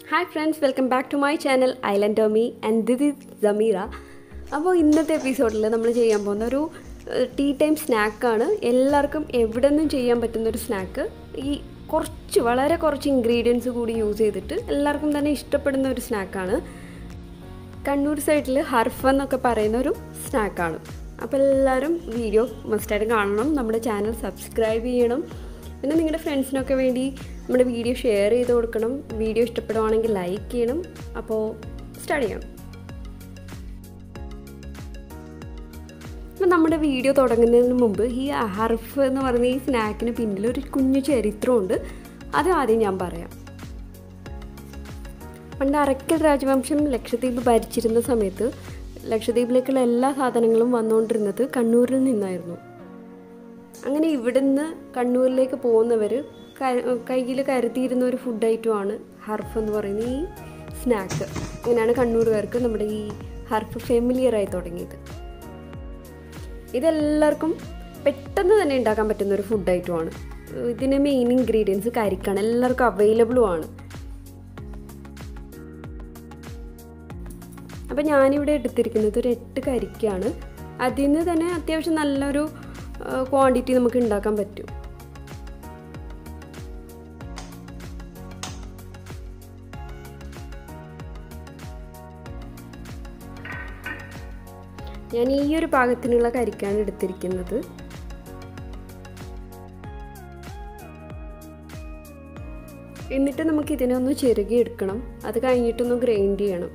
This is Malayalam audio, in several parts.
hi friends welcome back to my channel island Tommy and this is Sameera അപ്പോൾ ഇന്നത്തെ എപ്പിസോഡിൽ നമ്മൾ ചെയ്യാൻ പോകുന്ന ഒരു ടീ ടൈം സ്നാക്കാണ് എല്ലാവർക്കും എവിടെ നിന്നും ചെയ്യാൻ പറ്റുന്ന ഒരു സ്നാക്ക് ഈ കുറച്ച് വളരെ കുറച്ച് ഇൻഗ്രീഡിയൻസ് കൂടി യൂസ് ചെയ്തിട്ട് എല്ലാവർക്കും തന്നെ ഇഷ്ടപ്പെടുന്ന ഒരു സ്നാക്കാണ് കണ്ണൂർ സൈഡിൽ ഹർഫ് എന്നൊക്കെ പറയുന്ന ഒരു സ്നാക്കാണ് അപ്പോൾ എല്ലാവരും വീഡിയോ മസ്റ്റായിട്ട് കാണണം നമ്മുടെ ചാനൽ സബ്സ്ക്രൈബ് ചെയ്യണം പിന്നെ നിങ്ങളുടെ ഫ്രണ്ട്സിനൊക്കെ വേണ്ടി നമ്മുടെ വീഡിയോ ഷെയർ ചെയ്ത് കൊടുക്കണം വീഡിയോ ഇഷ്ടപ്പെടുവാണെങ്കിൽ ലൈക്ക് ചെയ്യണം അപ്പോൾ സ്റ്റാർട്ട് ചെയ്യാം അപ്പോൾ നമ്മുടെ വീഡിയോ തുടങ്ങുന്നതിന് മുമ്പ് ഈ ഹർഫ് എന്ന് പറയുന്ന ഈ സ്നാക്കിന് പിന്നിൽ ഒരു കുഞ്ഞു ചരിത്രമുണ്ട് അത് ആദ്യം ഞാൻ പറയാം പണ്ട് അറക്കൽ രാജവംശം ലക്ഷദ്വീപ് ഭരിച്ചിരുന്ന സമയത്ത് ലക്ഷദ്വീപിലേക്കുള്ള എല്ലാ സാധനങ്ങളും വന്നുകൊണ്ടിരുന്നത് കണ്ണൂരിൽ നിന്നായിരുന്നു അങ്ങനെ ഇവിടുന്ന് കണ്ണൂരിലേക്ക് പോകുന്നവർ കയ്യിൽ കരുതിയിരുന്ന ഒരു ഫുഡ് ഐറ്റമാണ് ഹർഫ് എന്ന് പറയുന്ന ഈ സ്നാക്ക് അങ്ങനെയാണ് കണ്ണൂരുകാർക്ക് നമ്മുടെ ഈ ഹർഫ് ഫെമിലിയറായി തുടങ്ങിയത് ഇതെല്ലാവർക്കും പെട്ടെന്ന് തന്നെ ഉണ്ടാക്കാൻ പറ്റുന്ന ഒരു ഫുഡ് ഐറ്റമാണ് ഇതിന് മെയിൻ ഇൻഗ്രീഡിയൻസ് കരിക്കാണ് എല്ലാവർക്കും അവൈലബിളും ആണ് അപ്പോൾ ഞാനിവിടെ എടുത്തിരിക്കുന്നത് ഒരു എട്ട് കരിക്കാണ് അതിൽ നിന്ന് തന്നെ അത്യാവശ്യം നല്ലൊരു ക്വാണ്ടിറ്റി നമുക്ക് ഉണ്ടാക്കാൻ പറ്റും ഞാൻ ഈ ഒരു പാകത്തിനുള്ള കരിക്കാണ് എടുത്തിരിക്കുന്നത് എന്നിട്ട് നമുക്ക് ഇതിനെ ഒന്ന് ചെറുകി എടുക്കണം അത് കഴിഞ്ഞിട്ടൊന്ന് ഗ്രൈൻഡ് ചെയ്യണം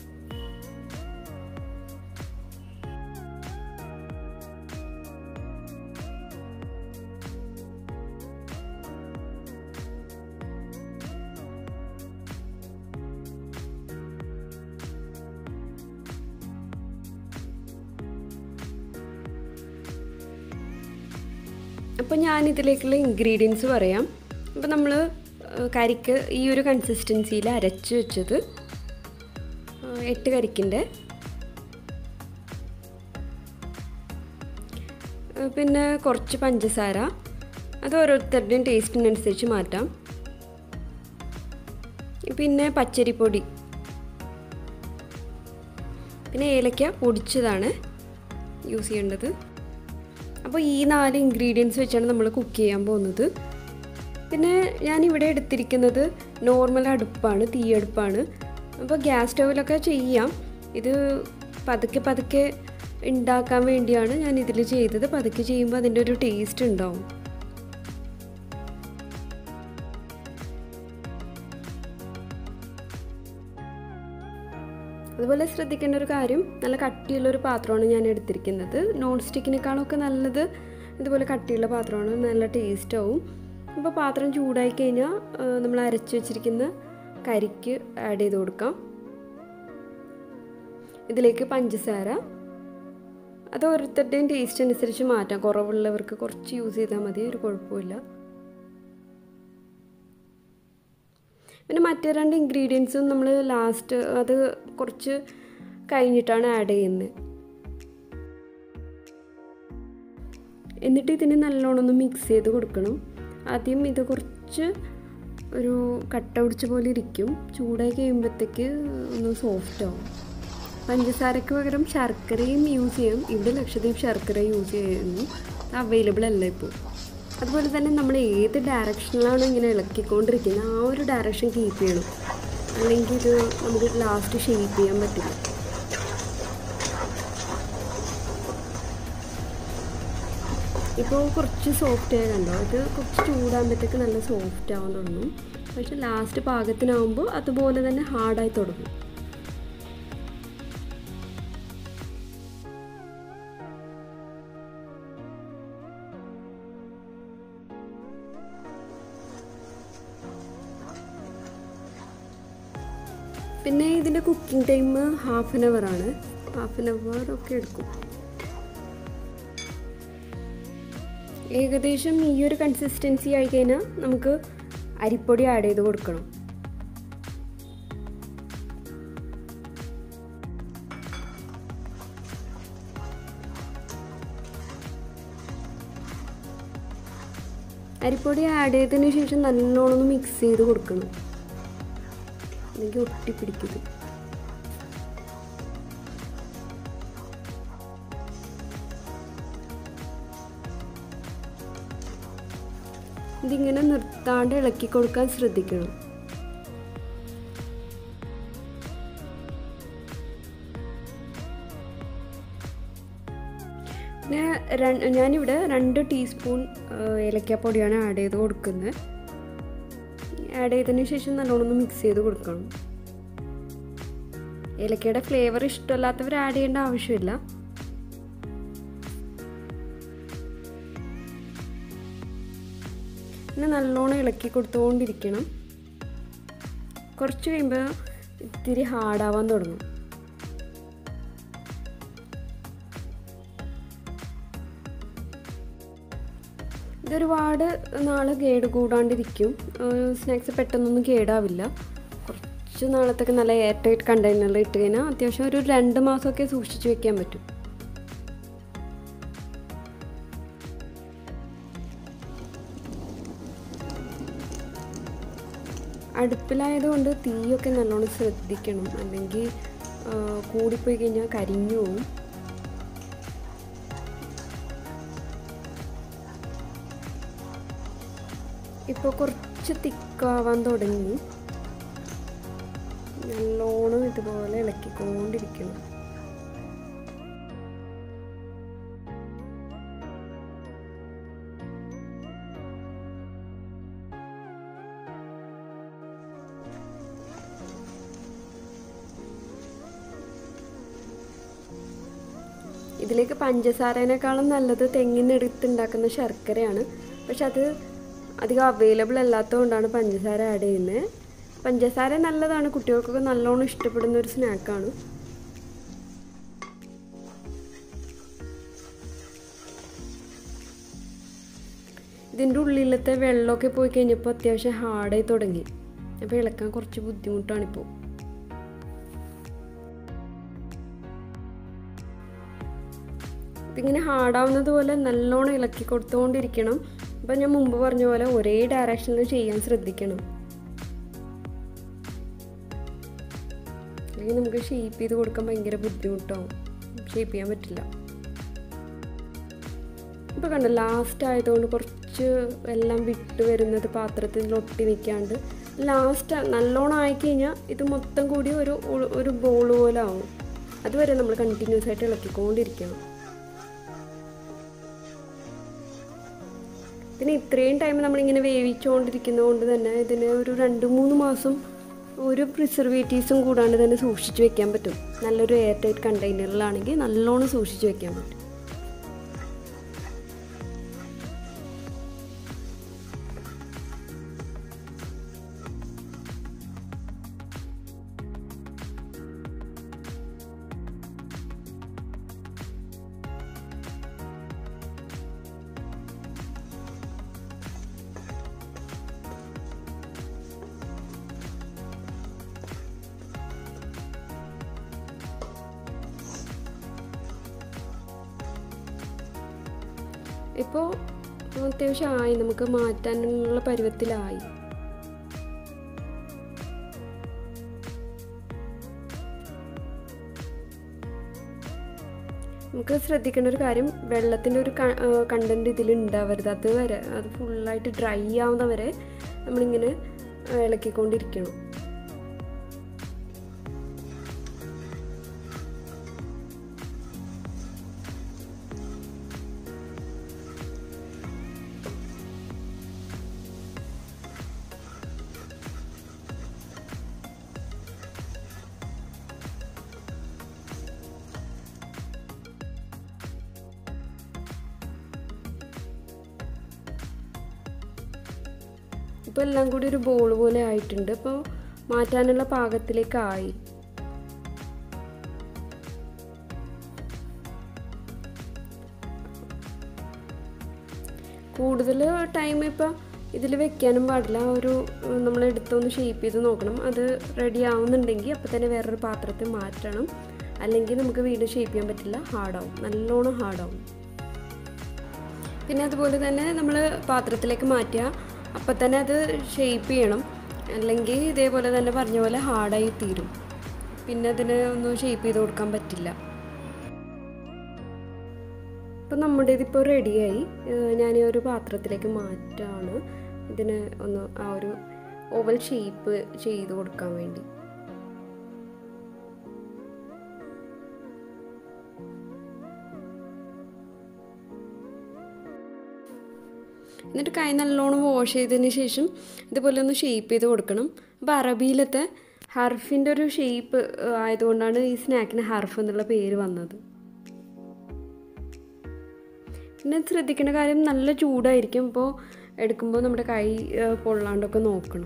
അപ്പോൾ ഞാൻ ഇതിലേക്കുള്ള ഇൻഗ്രീഡിയൻസ് പറയാം അപ്പോൾ നമ്മൾ കരിക്ക് ഈ ഒരു കൺസിസ്റ്റൻസിയിൽ അരച്ച് വെച്ചത് എട്ട് കരിക്കിൻ്റെ പിന്നെ കുറച്ച് പഞ്ചസാര അത് ഓരോരുത്തരുടെയും ടേസ്റ്റിനനുസരിച്ച് മാറ്റാം പിന്നെ പച്ചരിപ്പൊടി പിന്നെ ഏലക്ക പൊടിച്ചതാണ് യൂസ് ചെയ്യേണ്ടത് അപ്പോൾ ഈ നാല് ഇൻഗ്രീഡിയൻസ് വെച്ചാണ് നമ്മൾ കുക്ക് ചെയ്യാൻ പോകുന്നത് പിന്നെ ഞാനിവിടെ എടുത്തിരിക്കുന്നത് നോർമൽ അടുപ്പാണ് തീയടുപ്പാണ് അപ്പോൾ ഗ്യാസ് സ്റ്റൗവിലൊക്കെ ചെയ്യാം ഇത് പതുക്കെ പതുക്കെ ഉണ്ടാക്കാൻ വേണ്ടിയാണ് ഞാൻ ഇതിൽ ചെയ്തത് പതുക്കെ ചെയ്യുമ്പോൾ അതിൻ്റെ ഒരു ടേസ്റ്റ് ഉണ്ടാവും അതുപോലെ ശ്രദ്ധിക്കേണ്ട ഒരു കാര്യം നല്ല കട്ടിയുള്ളൊരു പാത്രമാണ് ഞാൻ എടുത്തിരിക്കുന്നത് നോൺ സ്റ്റിക്കിനേക്കാളൊക്കെ നല്ലത് ഇതുപോലെ കട്ടിയുള്ള പാത്രമാണ് നല്ല ടേസ്റ്റ് ആവും അപ്പോൾ പാത്രം ചൂടായി കഴിഞ്ഞാൽ നമ്മൾ അരച്ച് വെച്ചിരിക്കുന്ന കരിക്ക് ആഡ് ചെയ്ത് കൊടുക്കാം ഇതിലേക്ക് പഞ്ചസാര അത് ഓരോരുത്തരുടെയും ടേസ്റ്റ് അനുസരിച്ച് മാറ്റാം കുറവുള്ളവർക്ക് കുറച്ച് യൂസ് ചെയ്താൽ മതി ഒരു കുഴപ്പമില്ല പിന്നെ മറ്റേ രണ്ട് ഇൻഗ്രീഡിയൻസും നമ്മൾ ലാസ്റ്റ് അത് കുറച്ച് കഴിഞ്ഞിട്ടാണ് ആഡ് ചെയ്യുന്നത് എന്നിട്ട് ഇതിന് നല്ലോണം ഒന്ന് മിക്സ് ചെയ്ത് കൊടുക്കണം ആദ്യം ഇത് കുറച്ച് ഒരു കട്ട പിടിച്ച പോലെ ഇരിക്കും ചൂടായി കഴിയുമ്പോഴത്തേക്ക് ഒന്ന് സോഫ്റ്റ് ആവും പഞ്ചസാരക്ക് പകരം ശർക്കരയും യൂസ് ചെയ്യും ഇവിടെ ലക്ഷദ്വീപ് ശർക്കര യൂസ് ചെയ്യുന്നു അവൈലബിൾ അല്ല ഇപ്പോൾ അതുപോലെ തന്നെ നമ്മൾ ഏത് ഡയറക്ഷനിലാണ് ഇങ്ങനെ ഇളക്കിക്കൊണ്ടിരിക്കുന്നത് ആ ഒരു ഡയറക്ഷൻ കീപ്പ് ചെയ്യണം അല്ലെങ്കിൽ ഇത് നമുക്ക് ലാസ്റ്റ് ഷേപ്പ് ചെയ്യാൻ പറ്റില്ല ഇപ്പോൾ കുറച്ച് സോഫ്റ്റ് ആയി കണ്ടോ ഇത് കുറച്ച് ചൂടാകുമ്പോഴത്തേക്ക് നല്ല സോഫ്റ്റ് ആവാൻ തുടങ്ങും പക്ഷെ ലാസ്റ്റ് പാകത്തിനാവുമ്പോൾ അതുപോലെ തന്നെ ഹാർഡായി തുടങ്ങും പിന്നെ ഇതിൻ്റെ cooking time half an hour ആണ് ഹാഫ് ആൻ അവർ ഒക്കെ എടുക്കും ഏകദേശം ഈ ഒരു കൺസിസ്റ്റൻസി ആയി കഴിഞ്ഞാൽ നമുക്ക് അരിപ്പൊടി ആഡ് ചെയ്ത് കൊടുക്കണം അരിപ്പൊടി ആഡ് ചെയ്തതിന് ശേഷം നല്ലോണം ഒന്ന് മിക്സ് ചെയ്ത് കൊടുക്കണം അല്ലെങ്കിൽ ഒട്ടിപ്പിടിക്കുന്നത് ഇതിങ്ങനെ നിർത്താണ്ട് ഇളക്കി കൊടുക്കാൻ ശ്രദ്ധിക്കണം പിന്നെ ര- ഞാനിവിടെ രണ്ട് ടീസ്പൂൺ ഏലക്കാപ്പൊടിയാണ് ആഡ് ചെയ്ത് കൊടുക്കുന്നത് ആഡ് ചെയ്തതിന് ശേഷം നല്ലോണം ഒന്ന് മിക്സ് ചെയ്ത് കൊടുക്കണം ഏലക്കയുടെ ഫ്ലേവർ ഇഷ്ടമല്ലാത്തവർ ആഡ് ചെയ്യേണ്ട ആവശ്യമില്ല പിന്നെ നല്ലോണം ഇളക്കി കൊടുത്തുകൊണ്ടിരിക്കണം കുറച്ച് കഴിയുമ്പോൾ ഇത്തിരി ഹാർഡാവാൻ തുടങ്ങും ഇതൊരുപാട് നാൾ കേട് കൂടാണ്ടിരിക്കും സ്നാക്സ് പെട്ടെന്നൊന്നും കേടാവില്ല കുറച്ച് നാളത്തൊക്കെ നല്ല എയർ ടൈറ്റ് കണ്ടെയ്നറിൽ ഇട്ട് കഴിഞ്ഞാൽ അത്യാവശ്യം ഒരു രണ്ട് മാസമൊക്കെ സൂക്ഷിച്ച് വെക്കാൻ പറ്റും അടുപ്പിലായതുകൊണ്ട് തീയൊക്കെ നല്ലോണം ശ്രദ്ധിക്കണം അല്ലെങ്കിൽ കൂടിപ്പോയി കഴിഞ്ഞാൽ കരിഞ്ഞു പോവും ഇപ്പോൾ കുറച്ച് തിക്കാവാൻ തുടങ്ങി നല്ലോണം ഇതുപോലെ ഇളക്കിക്കൊണ്ടിരിക്കണം ഇതിലേക്ക് പഞ്ചസാരേനേക്കാളും നല്ലത് തെങ്ങിനെടുത്തുണ്ടാക്കുന്ന ശർക്കരയാണ് പക്ഷെ അത് അധികം അവൈലബിൾ അല്ലാത്തതുകൊണ്ടാണ് പഞ്ചസാര ആഡ് ചെയ്യുന്നത് പഞ്ചസാര നല്ലതാണ് കുട്ടികൾക്കൊക്കെ നല്ലോണം ഇഷ്ടപ്പെടുന്ന ഒരു സ്നാക്കാണ് ഇതിൻ്റെ ഉള്ളിലത്തെ വെള്ളമൊക്കെ പോയി കഴിഞ്ഞപ്പോൾ അത്യാവശ്യം ഹാർഡായി തുടങ്ങി അപ്പോൾ ഇളക്കാൻ കുറച്ച് ബുദ്ധിമുട്ടാണിപ്പോൾ ഇതിങ്ങനെ ഹാർഡാവുന്നത് പോലെ നല്ലോണം ഇളക്കി കൊടുത്തുകൊണ്ടിരിക്കണം അപ്പം ഞാൻ മുമ്പ് പറഞ്ഞ പോലെ ഒരേ ഡയറക്ഷനിൽ ചെയ്യാൻ ശ്രദ്ധിക്കണം അല്ലെങ്കിൽ നമുക്ക് ഷേപ്പ് ചെയ്ത് കൊടുക്കാൻ ഭയങ്കര ബുദ്ധിമുട്ടാവും ഷേപ്പ് ചെയ്യാൻ പറ്റില്ല ഇപ്പോൾ കണ്ടോ ലാസ്റ്റ് ആയതുകൊണ്ട് കുറച്ച് എല്ലാം വിട്ട് വരുന്നത് പാത്രത്തിൽ ഒട്ടി നിൽക്കാണ്ട് ലാസ്റ്റ് നല്ലോണം ആയിക്കഴിഞ്ഞാൽ ഇത് മൊത്തം കൂടി ഒരു ഒരു ബോൾ പോലെ ആവും അതുവരെ നമ്മൾ കണ്ടിന്യൂസ് ആയിട്ട് ഇളക്കിക്കൊണ്ടിരിക്കണം പിന്നെ ഇത്രയും ടൈം നമ്മളിങ്ങനെ വേവിച്ചുകൊണ്ടിരിക്കുന്നത് കൊണ്ട് തന്നെ ഇതിന് ഒരു രണ്ട് മൂന്ന് മാസം ഒരു പ്രിസർവേറ്റീവ്സും കൂടാണ്ട് തന്നെ സൂക്ഷിച്ച് വെക്കാൻ പറ്റും നല്ലൊരു എയർ ടൈറ്റ് കണ്ടെയ്നറിലാണെങ്കിൽ നല്ലോണം സൂക്ഷിച്ച് വെക്കാൻ പറ്റും ഇപ്പോൾ അത്യാവശ്യം ആയി നമുക്ക് മാറ്റാനുള്ള പരുവത്തിലായി നമുക്ക് ശ്രദ്ധിക്കേണ്ട ഒരു കാര്യം വെള്ളത്തിൻ്റെ ഒരു കണ്ടൻറ്റ് ഇതിൽ ഉണ്ടാവരുത് അത് വരെ അത് ഫുള്ളായിട്ട് ഡ്രൈ ആവുന്ന വരെ നമ്മളിങ്ങനെ ഇളക്കിക്കൊണ്ടിരിക്കണം ഇപ്പോൾ എല്ലാം കൂടി ഒരു ബോൾ പോലെ ആയിട്ടുണ്ട് ഇപ്പോൾ മാറ്റാനുള്ള പാകത്തിലേക്കായി കൂടുതൽ ടൈം ഇപ്പോൾ ഇതിൽ വെക്കാനും പാടില്ല ഒരു നമ്മൾ എടുത്തൊന്ന് ഷേപ്പ് ചെയ്ത് നോക്കണം അത് റെഡി ആവുന്നുണ്ടെങ്കിൽ അപ്പോൾ തന്നെ വേറൊരു പാത്രത്തിൽ മാറ്റണം അല്ലെങ്കിൽ നമുക്ക് വീണ്ടും ഷേപ്പ് ചെയ്യാൻ പറ്റില്ല ഹാർഡാവും നല്ലോണം ഹാർഡാവും പിന്നെ അതുപോലെ തന്നെ നമ്മൾ പാത്രത്തിലേക്ക് മാറ്റുക അപ്പം തന്നെ അത് ഷേപ്പ് ചെയ്യണം അല്ലെങ്കിൽ ഇതേപോലെ തന്നെ പറഞ്ഞ പോലെ ഹാർഡായി തീരും പിന്നെ അതിന് ഒന്നും ഷേപ്പ് ചെയ്ത് കൊടുക്കാൻ പറ്റില്ല ഇപ്പം നമ്മുടെ ഇതിപ്പോൾ റെഡിയായി ഞാൻ ഒരു പാത്രത്തിലേക്ക് മാറ്റാണ് ഇതിന് ഒന്ന് ആ ഒരു ഓവൽ ഷേപ്പ് ചെയ്ത് കൊടുക്കാൻ വേണ്ടി എന്നിട്ട് കൈ നല്ലോണം വാഷ് ചെയ്തതിന് ശേഷം ഇതുപോലെ ഒന്ന് ഷേപ്പ് ചെയ്ത് കൊടുക്കണം അപ്പോൾ അറബിയിലത്തെ ഹർഫിൻ്റെ ഒരു ഷേപ്പ് ആയതുകൊണ്ടാണ് ഈ സ്നാക്കിന് ഹർഫ് എന്നുള്ള പേര് വന്നത് പിന്നെ ശ്രദ്ധിക്കേണ്ട കാര്യം നല്ല ചൂടായിരിക്കും അപ്പോൾ എടുക്കുമ്പോൾ നമ്മുടെ കൈ പൊള്ളാണ്ടൊക്കെ നോക്കണം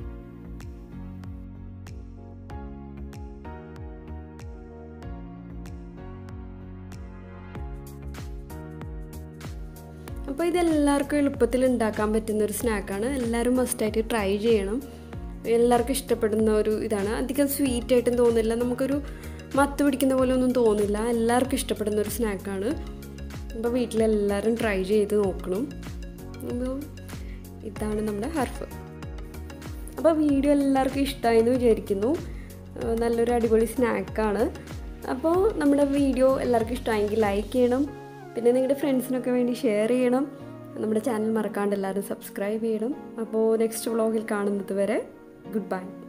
അപ്പോൾ ഇതെല്ലാവർക്കും എളുപ്പത്തിൽ ഉണ്ടാക്കാൻ പറ്റുന്ന ഒരു സ്നാക്കാണ് എല്ലാവരും മസ്റ്റായിട്ട് ട്രൈ ചെയ്യണം എല്ലാവർക്കും ഇഷ്ടപ്പെടുന്ന ഒരു ഇതാണ് അധികം സ്വീറ്റ് ആയിട്ടും തോന്നില്ല നമുക്കൊരു മത്ത് പിടിക്കുന്ന പോലെ ഒന്നും തോന്നില്ല എല്ലാവർക്കും ഇഷ്ടപ്പെടുന്ന ഒരു സ്നാക്കാണ് അപ്പോൾ വീട്ടിലെല്ലാവരും ട്രൈ ചെയ്ത് നോക്കണം അപ്പോൾ ഇതാണ് നമ്മുടെ ഹർഫ് അപ്പോൾ വീഡിയോ എല്ലാവർക്കും ഇഷ്ടമായി എന്ന് വിചാരിക്കുന്നു നല്ലൊരു അടിപൊളി സ്നാക്കാണ് അപ്പോൾ നമ്മുടെ വീഡിയോ എല്ലാവർക്കും ഇഷ്ടമായെങ്കിൽ ലൈക്ക് ചെയ്യണം പിന്നെ നിങ്ങളുടെ ഫ്രണ്ട്സിനൊക്കെ വേണ്ടി ഷെയർ ചെയ്യണം നമ്മുടെ ചാനൽ മറക്കാണ്ട് എല്ലാവരും സബ്സ്ക്രൈബ് ചെയ്യണം അപ്പോൾ നെക്സ്റ്റ് വ്ളോഗിൽ കാണുന്നത് വരെ ഗുഡ് ബൈ